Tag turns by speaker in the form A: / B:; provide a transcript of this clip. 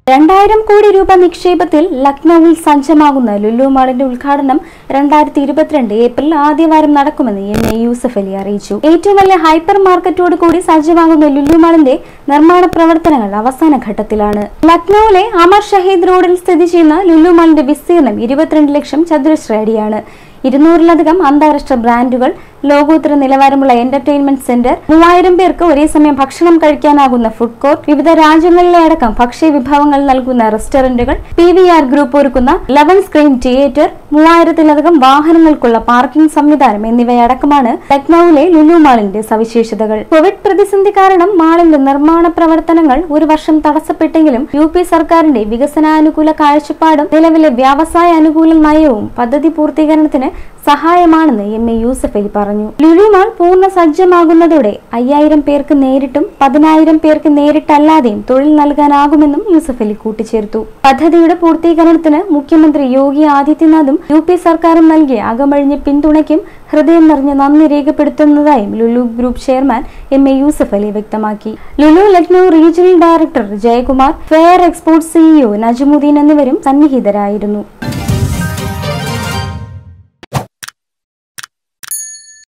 A: രണ്ടായിരം കോടി രൂപ നിക്ഷേപത്തിൽ ലക്നൌവിൽ സജ്ജമാകുന്ന ലുലു മാളിന്റെ ഉദ്ഘാടനം രണ്ടായിരത്തി ഇരുപത്തിരണ്ട് ഏപ്രിൽ ആദ്യവാരം നടക്കുമെന്ന് എം എ യൂസഫ് അലി അറിയിച്ചു ഏറ്റവും വലിയ ഹൈപ്പർ മാർക്കറ്റോട് കൂടി സജ്ജമാകുന്ന ലുലു മാളിന്റെ നിർമ്മാണ പ്രവർത്തനങ്ങൾ അവസാന ഘട്ടത്തിലാണ് ലക്നൌവിലെ അമർ ഷഹീദ് റോഡിൽ സ്ഥിതി ചെയ്യുന്ന ലുലു മാളിന്റെ വിസ്തീർണം ഇരുപത്തിരണ്ട് ലക്ഷം ചതുരശ്ര അടിയാണ് ഇരുന്നൂറിലധികം അന്താരാഷ്ട്ര ബ്രാൻഡുകൾ ലോകോത്തര നിലവാരമുള്ള എന്റർടൈൻമെന്റ് സെന്റർ മൂവായിരം പേർക്ക് ഒരേ സമയം ഭക്ഷണം കഴിക്കാനാകുന്ന ഫുഡ് കോർട്ട് വിവിധ രാജ്യങ്ങളിലെ അടക്കം ഭക്ഷ്യ വിഭവങ്ങൾ നൽകുന്ന റെസ്റ്റോറന്റുകൾ പി വി ആർ ഗ്രൂപ്പ് ഒരുക്കുന്ന ലെവൻ സ്ക്രീൻ തിയേറ്റർ മൂവായിരത്തിലധികം വാഹനങ്ങൾക്കുള്ള പാർക്കിംഗ് സംവിധാനം എന്നിവയടക്കമാണ് ലക്നൌവിലെ ലുലു മാളിന്റെ സവിശേഷതകൾ കോവിഡ് പ്രതിസന്ധി കാരണം മാളിന്റെ നിർമ്മാണ പ്രവർത്തനങ്ങൾ ഒരു വർഷം തടസ്സപ്പെട്ടെങ്കിലും യു പി സർക്കാരിന്റെ വികസനാനുകൂല കാഴ്ചപ്പാടും നിലവിലെ വ്യവസായ അനുകൂല നയവും പദ്ധതി പൂർത്തീകരണത്തിന് സഹായമാണെന്ന് എം എ യൂസഫ് അലി പറഞ്ഞു ലുലു മാൾ പൂർണ്ണ സജ്ജമാകുന്നതോടെ അയ്യായിരം പേർക്ക് നേരിട്ടും പതിനായിരം പേർക്ക് നേരിട്ടല്ലാതെയും തൊഴിൽ നൽകാനാകുമെന്നും യൂസഫ് അലി കൂട്ടിച്ചേർത്തു പദ്ധതിയുടെ പൂർത്തീകരണത്തിന് മുഖ്യമന്ത്രി യോഗി ആദിത്യനാഥും യു പി സർക്കാരും നൽകിയ അകമഴിഞ്ഞ പിന്തുണയ്ക്കും ഹൃദയം നിറഞ്ഞ നന്ദി രേഖപ്പെടുത്തുന്നതായും Lulu group chairman M A Yusuf Ali വ്യക്തമാക്കി Lulu Lucknow regional director Jayakumar fair export CEO Najamuddin എന്നിവരും സന്നിഹിതരായിരുന്നു